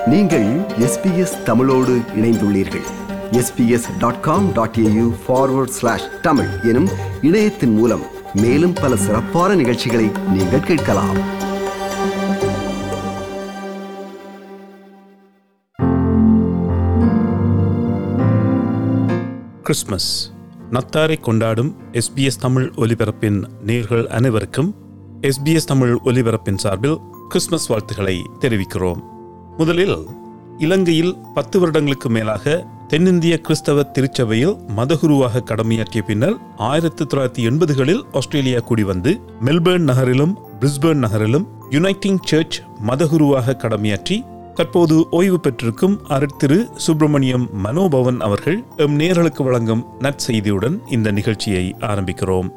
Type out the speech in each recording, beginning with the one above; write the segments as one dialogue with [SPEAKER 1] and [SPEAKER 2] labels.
[SPEAKER 1] நீங்கள் எஸ்பிஎஸ் தமிழோடு இணைந்துள்ளீர்கள் SBS dot com dot AU forward slash Tamil எனும் இணையத்தின் மூலம் மேலும் பல சிறப்பான நிகழ்ச்சிகளை நீங்கள் கேட்கலாம்
[SPEAKER 2] கிறிஸ்மஸ் நத்தாரை கொண்டாடும் எஸ்பிஎஸ் தமிழ் ஒலிபரப்பின் நேர்கள் அனைவருக்கும் எஸ்பிஎஸ் தமிழ் ஒலிபரப்பின் சார்பில் கிறிஸ்மஸ் வாழ்த்துக்களை தெரிவிக்கிறோம் முதலில் இலங்கையில் பத்து வருடங்களுக்கு மேலாக தென்னிந்திய கிறிஸ்தவ திருச்சபையில் மதகுருவாக கடமையாற்றிய பின்னர் ஆயிரத்தி தொள்ளாயிரத்தி எண்பதுகளில் ஆஸ்திரேலியா கூடி வந்து மெல்பேர்ன் நகரிலும் பிரிஸ்பேர்ன் நகரிலும் யுனைட்டிங் சர்ச் மதகுருவாக கடமையாற்றி தற்போது ஓய்வு பெற்றிருக்கும் அருட்திரு சுப்பிரமணியம் மனோபவன் அவர்கள் எம் நேர்களுக்கு வழங்கும் நற்செய்தியுடன் இந்த நிகழ்ச்சியை ஆரம்பிக்கிறோம்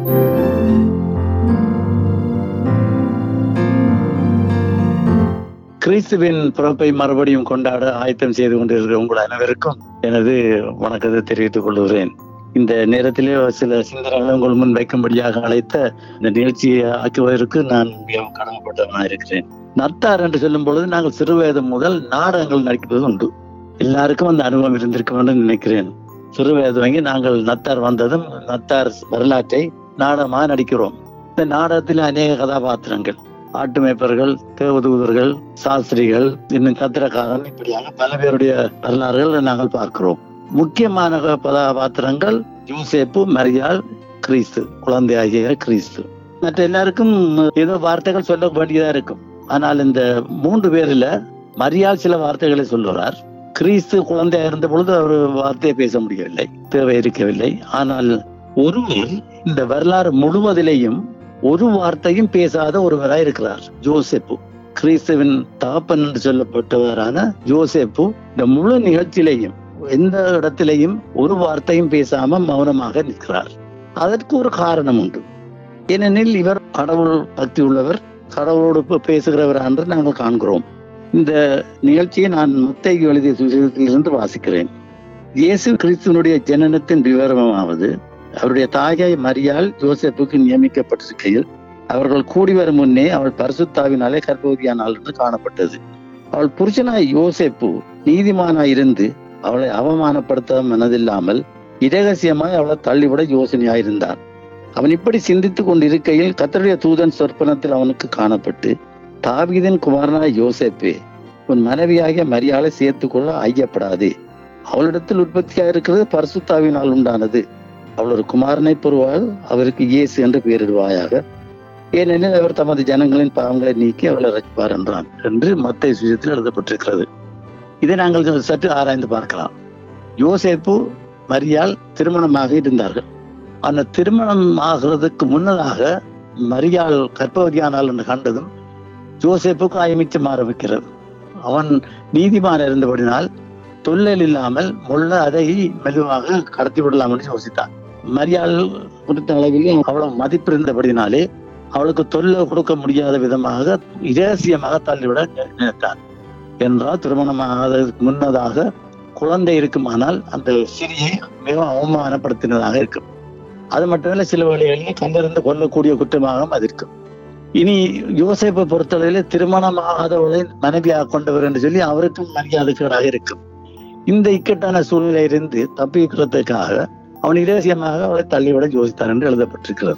[SPEAKER 3] கிறிஸ்துவின் பிறப்பை மறுபடியும் கொண்டாட ஆயத்தம் செய்து கொண்டிருக்கிற உங்கள் அனைவருக்கும் எனது வணக்கத்தை தெரிவித்துக் கொள்கிறேன் இந்த நேரத்திலே சில சிந்தனைகளை உங்கள் முன் வைக்கும்படியாக அழைத்த இந்த நிகழ்ச்சியை ஆக்குவதற்கு நான் மிகவும் கடமைப்பட்டவனாக இருக்கிறேன் நத்தார் என்று சொல்லும் பொழுது நாங்கள் சிறுவயது முதல் நாடகங்கள் நடிப்பது உண்டு எல்லாருக்கும் அந்த அனுபவம் இருந்திருக்கும் என்று நினைக்கிறேன் சிறுவயது வாங்கி நாங்கள் நத்தார் வந்ததும் நத்தார் வரலாற்றை நாடகமாக நடிக்கிறோம் இந்த நாடகத்தில் அநேக கதாபாத்திரங்கள் ஆட்டு மேய்ப்பர்கள் தேவதூதர்கள் சாஸ்திரிகள் இன்னும் கத்திரக்காரன் இப்படியாக பல பேருடைய வரலாறுகள் நாங்கள் பார்க்கிறோம் முக்கியமான கதாபாத்திரங்கள் யூசேப்பு மரியாள் கிறிஸ்து குழந்தையாகிய கிறிஸ்து மற்ற எல்லாருக்கும் ஏதோ வார்த்தைகள் சொல்ல வேண்டியதா இருக்கும் ஆனால் இந்த மூன்று பேர்ல மரியாள் சில வார்த்தைகளை சொல்லுறார் கிறிஸ்து குழந்தையா இருந்த பொழுது அவர் வார்த்தையை பேச முடியவில்லை தேவை இருக்கவில்லை ஆனால் ஒருவர் இந்த வரலாறு முழுவதிலேயும் ஒரு வார்த்தையும் பேசாத ஒருவராய் இருக்கிறார் ஜோசெப்பு கிறிஸ்துவின் தகப்பன் என்று சொல்லப்பட்டவரான ஜோசெப்பு இந்த முழு நிகழ்ச்சியிலையும் எந்த இடத்திலையும் ஒரு வார்த்தையும் பேசாம மௌனமாக நிற்கிறார் அதற்கு ஒரு காரணம் உண்டு ஏனெனில் இவர் கடவுள் பக்தி உள்ளவர் கடவுளோடு பேசுகிறவர் என்று நாங்கள் காண்கிறோம் இந்த நிகழ்ச்சியை நான் முத்தைக்கு எழுதிய சுவிசேஷத்திலிருந்து வாசிக்கிறேன் இயேசு கிறிஸ்துவனுடைய ஜனனத்தின் விவரமாவது அவருடைய தாயாய் மரியாள் ஜோசப்புக்கு நியமிக்கப்பட்டிருக்கையில் அவர்கள் கூடி வரும் முன்னே அவள் பரிசுத்தாவினாலே கர்ப்பவதியானாள் என்று காணப்பட்டது அவள் புருஷனாய் யோசேப்பு நீதிமானாய் இருந்து அவளை அவமானப்படுத்த மனதில்லாமல் இரகசியமாய் அவளை தள்ளிவிட யோசனையாயிருந்தான் அவன் இப்படி சிந்தித்துக் கொண்டிருக்கையில் கத்தருடைய தூதன் சொற்பனத்தில் அவனுக்கு காணப்பட்டு தாவீதின் குமாரனாய் யோசேப்பே உன் மனைவியாகிய மரியாதை சேர்த்துக் கொள்ள ஐயப்படாதே அவளிடத்தில் உற்பத்தியாக இருக்கிறது பரிசுத்தாவினால் உண்டானது அவள் ஒரு குமாரனை பெறுவாள் அவருக்கு இயேசு என்று பெயரிடுவாயாக ஏனெனில் அவர் தமது ஜனங்களின் பாவங்களை நீக்கி அவளை ரசிப்பார் என்றான் என்று மத்திய சுயத்தில் எழுதப்பட்டிருக்கிறது இதை நாங்கள் சற்று ஆராய்ந்து பார்க்கலாம் யோசேப்பு மரியாள் திருமணமாக இருந்தார்கள் அந்த திருமணம் ஆகிறதுக்கு முன்னதாக மரியாள் கர்ப்பவதியானால் என்று கண்டதும் ஜோசேப்புக்கு ஆயமிச்சம் ஆரம்பிக்கிறது அவன் நீதிமான் இருந்தபடினால் தொல்லல் இல்லாமல் முள்ள அதை மெதுவாக கடத்தி விடலாம் என்று யோசித்தான் மரியாள் குறித்த அளவில் அவ்வளவு மதிப்பு இருந்தபடினாலே அவளுக்கு தொல்லை கொடுக்க முடியாத விதமாக இரகசியமாக தள்ளிவிட நினைத்தான் என்றால் திருமணமாவதற்கு முன்னதாக குழந்தை இருக்குமானால் அந்த சிறியை மிகவும் அவமானப்படுத்தினதாக இருக்கும் அது மட்டுமல்ல சில வழிகளில் கண்டிருந்து கொல்லக்கூடிய குற்றமாகவும் அது இருக்கும் இனி யோசேப்பை பொறுத்தளவில் திருமணமாகாதவளை மனைவியாக கொண்டவர் என்று சொல்லி அவருக்கும் மரியாதைகளாக இருக்கும் இந்த இக்கட்டான சூழ்நிலையிலிருந்து தப்பிக்கிறதுக்காக அவன் இரகசியமாக அவளை தள்ளிவிட யோசித்தான் என்று எழுதப்பட்டிருக்கிறது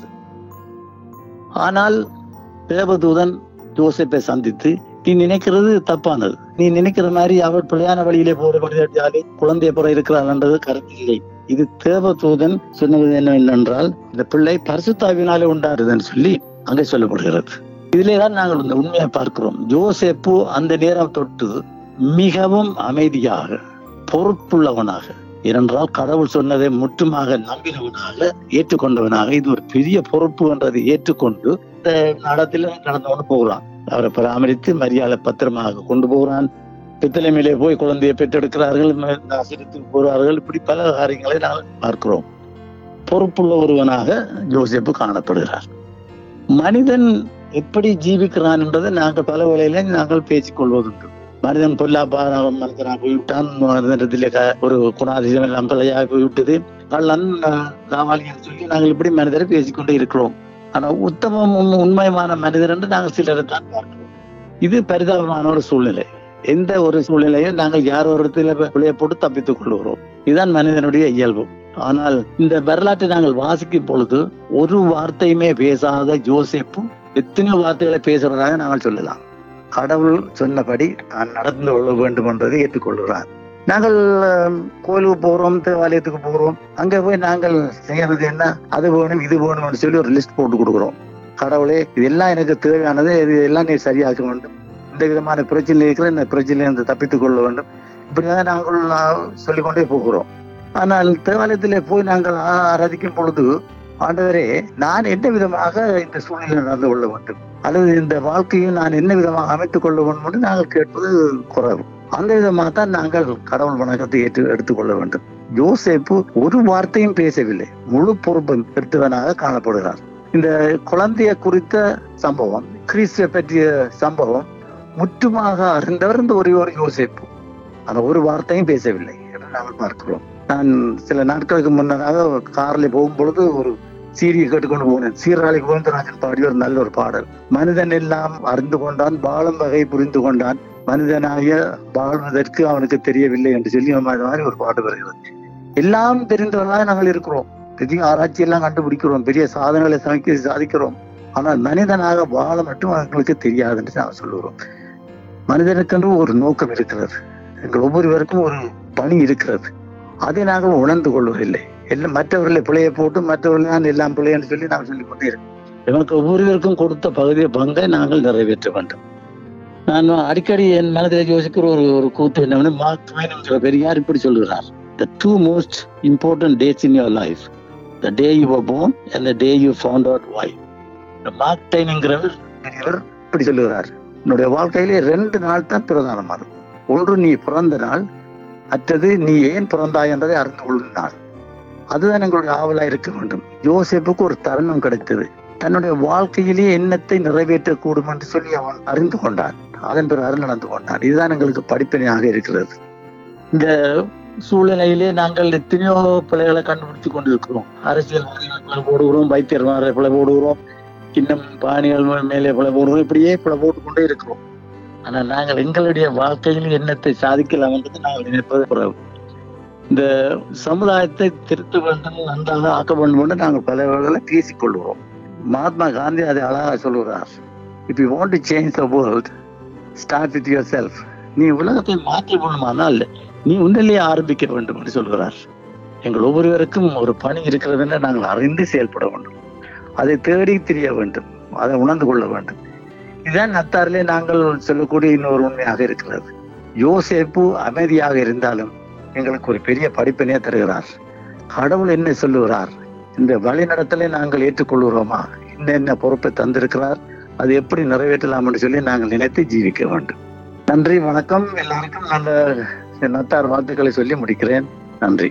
[SPEAKER 3] ஆனால் தேவதூதன் யோசிப்பை சந்தித்து நீ நினைக்கிறது தப்பானது நீ நினைக்கிற மாதிரி அவள் பிள்ளையான வழியிலே போறபடியாலே குழந்தைய புற இருக்கிறாள் என்றது கருத்து இல்லை இது தேவதூதன் சொன்னது என்னவென்றால் இந்த பிள்ளை பரிசுத்தாவினாலே உண்டாருதுன்னு சொல்லி அங்கே சொல்லப்படுகிறது இதிலே தான் நாங்கள் இந்த உண்மையை பார்க்கிறோம் ஜோசேப்பு அந்த நேரம் தொட்டு மிகவும் அமைதியாக பொறுப்புள்ளவனாக ஏனென்றால் கடவுள் சொன்னதை முற்றுமாக நம்பினவனாக ஏற்றுக்கொண்டவனாக இது ஒரு பெரிய பொறுப்பு என்றதை ஏற்றுக்கொண்டு இந்த நடத்தில் நடந்து கொண்டு போகிறான் அவரை பராமரித்து மரியாதை பத்திரமாக கொண்டு போகிறான் பித்தளைமையிலே போய் குழந்தையை பெற்றெடுக்கிறார்கள் ஆசிரியத்து போகிறார்கள் இப்படி பல காரியங்களை நாங்கள் பார்க்கிறோம் பொறுப்புள்ள ஒருவனாக ஜோசேப்பு காணப்படுகிறார் மனிதன் எப்படி ஜீவிக்கிறான் என்பதை நாங்கள் பல வேளையில நாங்கள் பேசிக் கொள்வதுண்டு மனிதன் பொல்லாப்பா மனிதனா போய்விட்டான் மனிதனத்திலே ஒரு குணாதிசயம் எல்லாம் பிள்ளையாக போய்விட்டது கள்ளன் காவாலின்னு சொல்லி நாங்கள் இப்படி மனிதரை பேசிக்கொண்டே இருக்கிறோம் ஆனா உத்தமம் உண்மையான மனிதர் என்று நாங்கள் சிலரை தான் பார்க்கிறோம் இது பரிதாபமான ஒரு சூழ்நிலை எந்த ஒரு சூழ்நிலையும் நாங்கள் யார் ஒரு இடத்துல பிழைய போட்டு தப்பித்துக் கொள்கிறோம் இதுதான் மனிதனுடைய இயல்பு ஆனால் இந்த வரலாற்றை நாங்கள் வாசிக்கும் பொழுது ஒரு வார்த்தையுமே பேசாத ஜோசேப்பு எத்தனையோ வார்த்தைகளை பேசுறதாக நாங்கள் சொல்லலாம் கடவுள் சொன்னபடி நான் நடந்து கொள்ள வேண்டும் என்பதை ஏற்றுக்கொள்கிறார் நாங்கள் அஹ், கோயிலுக்கு போறோம் தேவாலயத்துக்கு போறோம் அங்க போய் நாங்கள் செய்யறது என்ன அது வேணும் இது வேணும்னு சொல்லி ஒரு லிஸ்ட் போட்டு கொடுக்குறோம் கடவுளே இதெல்லாம் எனக்கு தேவையானது இது எல்லாம் நீ சரியாக்க வேண்டும் இந்த விதமான பிரச்சனை இருக்கிற இந்த பிரச்சனையிலிருந்து தப்பித்துக் கொள்ள வேண்டும் இப்படிதான் நாங்கள் ஆஹ், சொல்லிக்கொண்டே போகிறோம் ஆனால் தேவாலயத்திலே போய் நாங்கள் ஆ- ஆராதிக்கும் பொழுது ஆண்டவரே நான் என்ன விதமாக இந்த சூழ்நிலை நடந்து கொள்ள வேண்டும் அல்லது இந்த வாழ்க்கையை நான் என்ன விதமாக அமைத்துக் கொள்ள வேண்டும் என்று நாங்கள் கேட்பது குறைவு அந்த விதமாக தான் நாங்கள் கடவுள் வணக்கத்தை ஏற்று எடுத்துக்கொள்ள வேண்டும் யோசேப்பு ஒரு வார்த்தையும் பேசவில்லை முழு பொறுப்பும் எடுத்தவனாக காணப்படுகிறார் இந்த குழந்தைய குறித்த சம்பவம் கிறிஸ்துவை பற்றிய சம்பவம் முற்றுமாக அறிந்தவர் இந்த ஒரே ஒரு யோசேப்பு அந்த ஒரு வார்த்தையும் பேசவில்லை என்று நாங்கள் பார்க்கிறோம் நான் சில நாட்களுக்கு முன்னதாக கார்ல போகும் பொழுது ஒரு சீரியை கேட்டுக்கொண்டு போனேன் சீராளி கோவிந்தராஜன் பாடிய ஒரு நல்ல ஒரு பாடல் மனிதன் எல்லாம் அறிந்து கொண்டான் வாழும் வகை புரிந்து கொண்டான் மனிதனாகிய வாழ்வதற்கு அவனுக்கு தெரியவில்லை என்று சொல்லி அந்த மாதிரி ஒரு பாட்டு வருகிறது எல்லாம் தெரிந்தவர்களாக நாங்கள் இருக்கிறோம் பெரிய ஆராய்ச்சி எல்லாம் கண்டுபிடிக்கிறோம் பெரிய சாதனைகளை சமைக்க சாதிக்கிறோம் ஆனால் மனிதனாக வாழ மட்டும் எங்களுக்கு தெரியாது என்று நான் சொல்லுகிறோம் மனிதனுக்கென்று ஒரு நோக்கம் இருக்கிறது எங்கள் ஒவ்வொருவருக்கும் ஒரு பணி இருக்கிறது அதை நாங்கள் உணர்ந்து கொள்வதில்லை எல்லாம் மற்றவர்களை பிழைய போட்டு மற்றவர்கள் தான் எல்லாம் பிழைன்னு சொல்லி நாம் சொல்லிக் கொண்டே இருக்கோம் எமக்கு ஒவ்வொருவருக்கும் கொடுத்த பகுதியை பங்கை நாங்கள் நிறைவேற்ற வேண்டும் நான் அடிக்கடி என் மனதில் யோசிக்கிற ஒரு ஒரு கூத்து என்ன மார்க் ட்வைன் என்கிற பெரியார் இப்படி சொல்லுகிறார் the two most important dates in your life the day you were born and the day you found out why இந்த மார்க் ட்வைன் என்கிறவர் பெரியவர் இப்படி சொல்லுகிறார் உன்னுடைய வாழ்க்கையிலே ரெண்டு நாள் தான் பிரதானமானது ஒன்று நீ பிறந்த நாள் மற்றது நீ ஏன் பிறந்தாய் என்பதை அறிந்து கொள்ளும் நாள் அதுதான் எங்களுடைய ஆவலா இருக்க வேண்டும் யோசேப்புக்கு ஒரு தருணம் கிடைத்தது தன்னுடைய வாழ்க்கையிலேயே எண்ணத்தை நிறைவேற்றக்கூடும் என்று சொல்லி அவன் அறிந்து கொண்டான் அதன் பிறகு நடந்து கொண்டான் இதுதான் எங்களுக்கு படிப்பினையாக இருக்கிறது இந்த சூழ்நிலையிலே நாங்கள் எத்தனையோ பிள்ளைகளை கண்டுபிடிச்சு கொண்டிருக்கிறோம் அரசியல்வாதிகள் பிள்ளை போடுகிறோம் வைத்தியர்மாரை பிள்ளை போடுகிறோம் இன்னும் பாணிகள் மேலே பிள்ளை போடுகிறோம் இப்படியே பிள்ளை போட்டுக்கொண்டே இருக்கிறோம் ஆனால் நாங்கள் எங்களுடைய வாழ்க்கையில் எண்ணத்தை சாதிக்கலாம் என்றது நாங்கள் நினைப்பது குறைவு இந்த சமுதாயத்தை திருத்த வேண்டும் நன்றாக ஆக்க வேண்டும் என்று நாங்கள் பல வேளைகளை பேசிக்கொள்கிறோம் மகாத்மா காந்தி அதை அழகாக சொல்லுகிறார் if you want to change the world start with yourself நீ உலகத்தை மாற்ற வேண்டுமானால் நீ உன்னிலேயே ஆரம்பிக்க வேண்டும் என்று சொல்கிறார் எங்கள் ஒவ்வொருவருக்கும் ஒரு பணி இருக்கிறது என்று நாங்கள் அறிந்து செயல்பட வேண்டும் அதை தேடி தெரிய வேண்டும் அதை உணர்ந்து கொள்ள வேண்டும் இதுதான் நத்தாரிலே நாங்கள் சொல்லக்கூடிய இன்னொரு உண்மையாக இருக்கிறது யோசேப்பு அமைதியாக இருந்தாலும் எங்களுக்கு ஒரு பெரிய படிப்பினையே தருகிறார் கடவுள் என்ன சொல்லுகிறார் இந்த வழிநடத்தலை நாங்கள் ஏற்றுக்கொள்கிறோமா என்னென்ன பொறுப்பை தந்திருக்கிறார் அது எப்படி நிறைவேற்றலாம் என்று சொல்லி நாங்கள் நினைத்து ஜீவிக்க வேண்டும் நன்றி வணக்கம் எல்லாருக்கும் நல்ல நத்தார் வாழ்த்துக்களை சொல்லி முடிக்கிறேன் நன்றி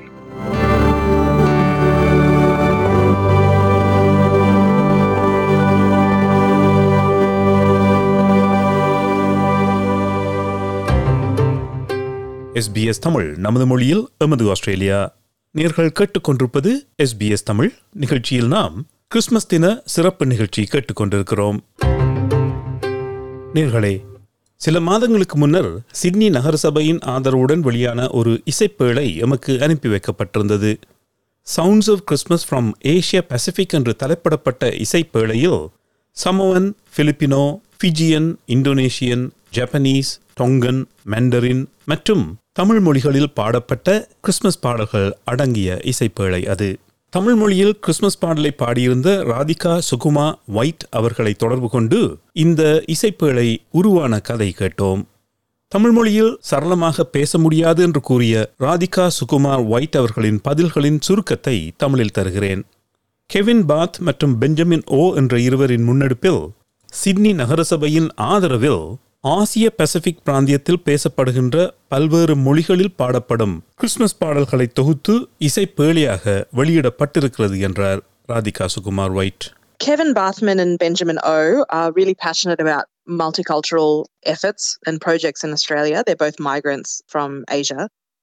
[SPEAKER 2] எஸ்பிஎஸ் தமிழ் நமது மொழியில் எமது ஆஸ்திரேலியா நேர்கள் கேட்டுக்கொண்டிருப்பது எஸ்பிஎஸ் தமிழ் நிகழ்ச்சியில் நாம் கிறிஸ்மஸ் தின சிறப்பு நிகழ்ச்சி கேட்டுக்கொண்டிருக்கிறோம் நேர்களே சில மாதங்களுக்கு முன்னர் சிட்னி நகரசபையின் ஆதரவுடன் வெளியான ஒரு இசைப்பேழை எமக்கு அனுப்பி வைக்கப்பட்டிருந்தது sounds of Christmas from Asia Pacific என்று தலைப்பிடப்பட்ட இசைப்பேழையில் Samoan Filipino Fijian Indonesian Japanese Tongan Mandarin மற்றும் தமிழ் மொழிகளில் பாடப்பட்ட கிறிஸ்மஸ் பாடல்கள் அடங்கிய இசைப்பேழை அது தமிழ் மொழியில் கிறிஸ்மஸ் பாடலை பாடியிருந்த ராதிகா சுகுமா ஒயிட் அவர்களை தொடர்பு கொண்டு இந்த இசைப்பேழை உருவான கதை கேட்டோம் தமிழ் மொழியில் சரளமாக பேச முடியாது என்று கூறிய ராதிகா சுகுமார் ஒயிட் அவர்களின் பதில்களின் சுருக்கத்தை தமிழில் தருகிறேன் கெவின் பாத் மற்றும் பெஞ்சமின் ஓ என்ற இருவரின் முன்னெடுப்பில் சிட்னி நகரசபையின் ஆதரவில் ஆசிய பசிபிக் பிராந்தியத்தில் பேசப்படுகின்ற பல்வேறு மொழிகளில் பாடப்படும் கிறிஸ்துமஸ் பாடல்களை தொகுத்து இசைப்பேழியாக வெளியிடப்பட்டிருக்கிறது என்றார் Radhika Sukumar White
[SPEAKER 4] Kevin Bathman and Benjamin O are really passionate about multicultural efforts and projects in Australia. They're both migrants from Asia.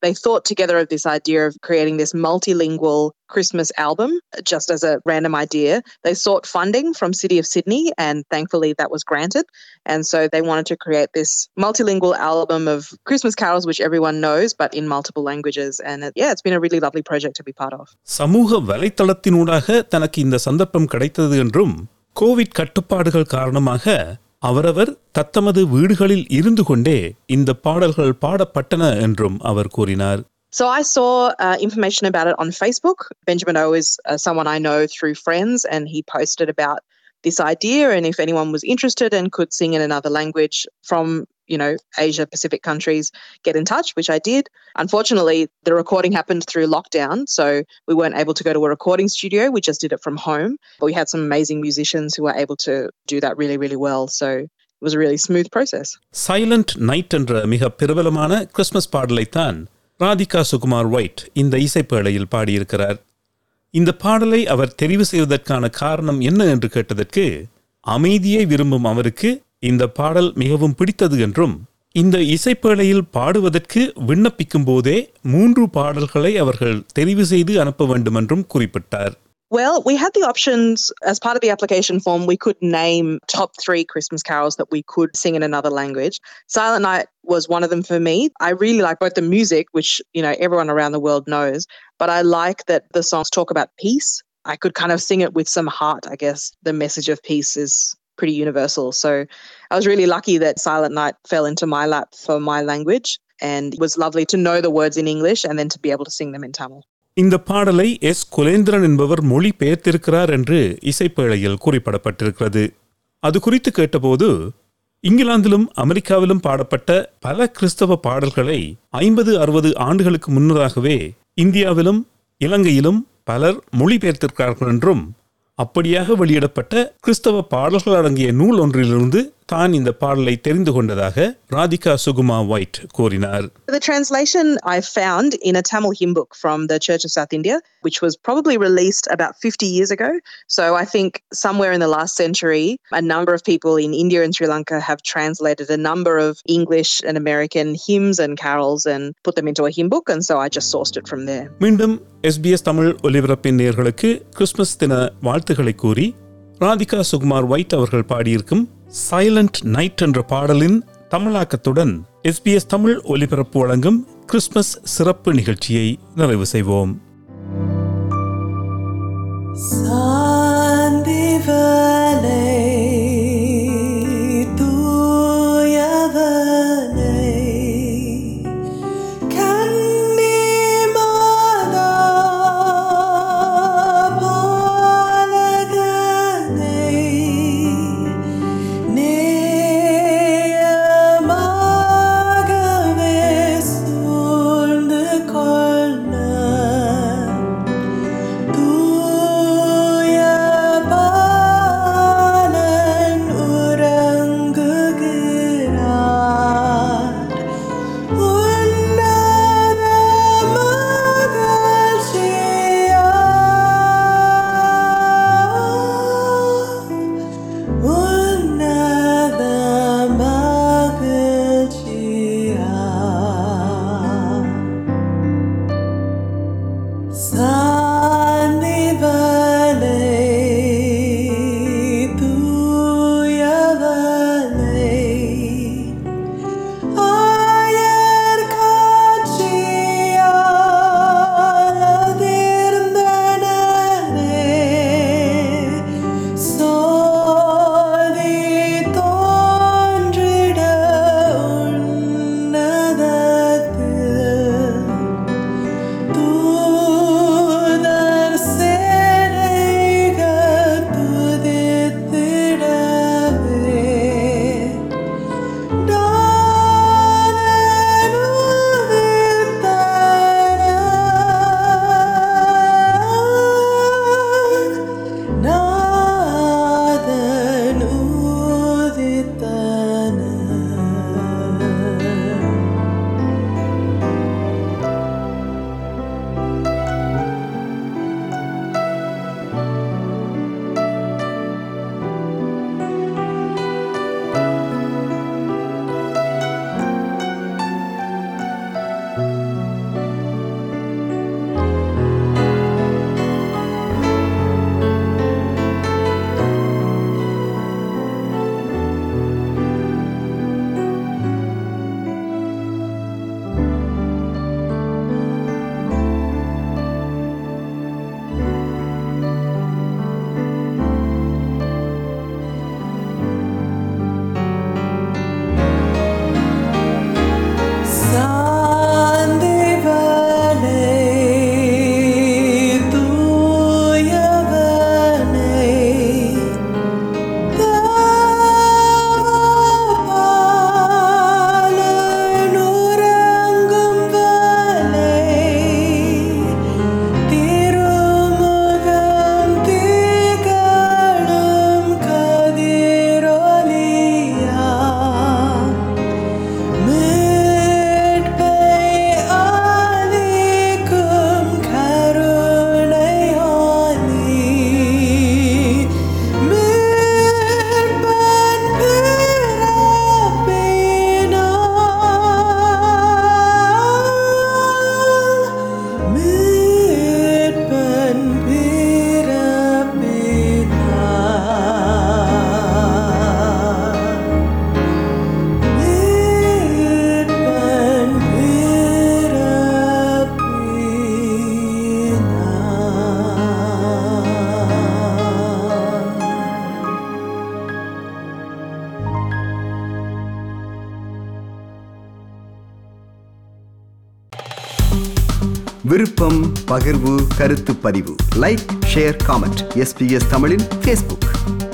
[SPEAKER 4] they thought together of this idea of creating this multilingual Christmas album just as a random idea. They sought funding from City of Sydney and thankfully that was granted. And so they wanted to create this multilingual album of Christmas carols which everyone knows but in multiple languages and it, yeah, it's been a really lovely project to be part of.
[SPEAKER 2] சமூக வலைத்தளத்தினூடாக தனக்கு இந்த சந்தர்ப்பம் கிடைத்தது என்றும் Covid கட்டுப்பாடுகள் காரணமாக அவரவர் தத்தமது வீடுகளில் இருந்து கொண்டே இந்த பாடல்கள் பாடப்பட்டன என்றும் அவர் கூறினார்
[SPEAKER 4] So I saw uh, information about it on Facebook. Benjamin O is uh, someone I know through friends, and he posted about this idea. And if anyone was interested and could sing in another language from, you know, Asia Pacific countries, get in touch, which I did. Unfortunately, the recording happened through lockdown, so we weren't able to go to a recording studio. We just did it from home. But we had some amazing musicians who were able to do that really, really well. So it was a really smooth process.
[SPEAKER 2] Silent night என்ற மிக பிரபலமான Christmas பாடலைத்தான் Radhika Sukumar White இந்த இசைப்பேழையில் பாடியிருக்கிறார் இந்த பாடலை அவர் தெரிவு செய்வதற்கான காரணம் என்ன என்று கேட்டதற்கு அமைதியை விரும்பும் அவருக்கு இந்த பாடல் மிகவும் பிடித்தது என்றும் இந்த இசைப்பேழையில் பாடுவதற்கு விண்ணப்பிக்கும் போதே மூன்று பாடல்களை அவர்கள் தெரிவு செய்து அனுப்ப வேண்டும் என்றும் குறிப்பிட்டார்
[SPEAKER 4] Well, we had the options as part of the application form. We could name top three Christmas carols that we could sing in another language. Silent Night was one of them for me. I really like both the music, which you know everyone around the world knows, but I like that the songs talk about peace. I could kind of sing it with some heart. I guess the message of peace is pretty universal. So I was really lucky that Silent Night fell into my lap for my language, and it was lovely to know the words in English and then to be able to sing them in Tamil.
[SPEAKER 2] இந்த பாடலை S Kulendran என்பவர் மொழி பெயர்த்திருக்கிறார் என்று இசைப்பேழையில் குறிப்பிடப்பட்டிருக்கிறது அது குறித்து கேட்டபோது இங்கிலாந்திலும் அமெரிக்காவிலும் பாடப்பட்ட பல கிறிஸ்தவ பாடல்களை ஐம்பது அறுபது ஆண்டுகளுக்கு முன்னதாகவே இந்தியாவிலும் இலங்கையிலும் பலர் மொழிபெயர்த்திருக்கிறார்கள் என்றும் அப்படியாக வெளியிடப்பட்ட கிறிஸ்தவ பாடல்கள் அடங்கிய நூல் ஒன்றிலிருந்து தான் இந்த பாடலை தெரிந்து கொண்டதாக ராதிகா சுகுமா ஒயிட் கூறினார்
[SPEAKER 4] The translation I found in a Tamil hymn book from the Church of South India, which was probably released about 50 years ago. So I think somewhere in the last century, a number of people in India and Sri Lanka have translated a number of English and American hymns and carols and put them into a hymn book. And so I just sourced it from there.
[SPEAKER 2] மீண்டும் SBS Tamil ஒலிபரப்பின் நேயர்களுக்கு Christmas தின வாழ்த்துக்களை கூறி Radhika Sukumar white அவர்கள் பாடியிருக்கும் silent night என்ற பாடலின் தமிழாக்கத்துடன் SBS Tamil ஒலிபரப்பு வழங்கும் கிறிஸ்துமஸ் சிறப்பு நிகழ்ச்சியை நிறைவு செய்வோம்
[SPEAKER 5] சாந்திவலை தூயவலை கன்னிமாதா பாலகனை நேயமாகவே சூழ்ந்து கொள்ள தூய
[SPEAKER 1] விருப்பம் பகிர்வு கருத்து பதிவு லைக் ஷேர் காமெண்ட் எஸ்பிஎஸ் தமிழின் ஃபேஸ்புக்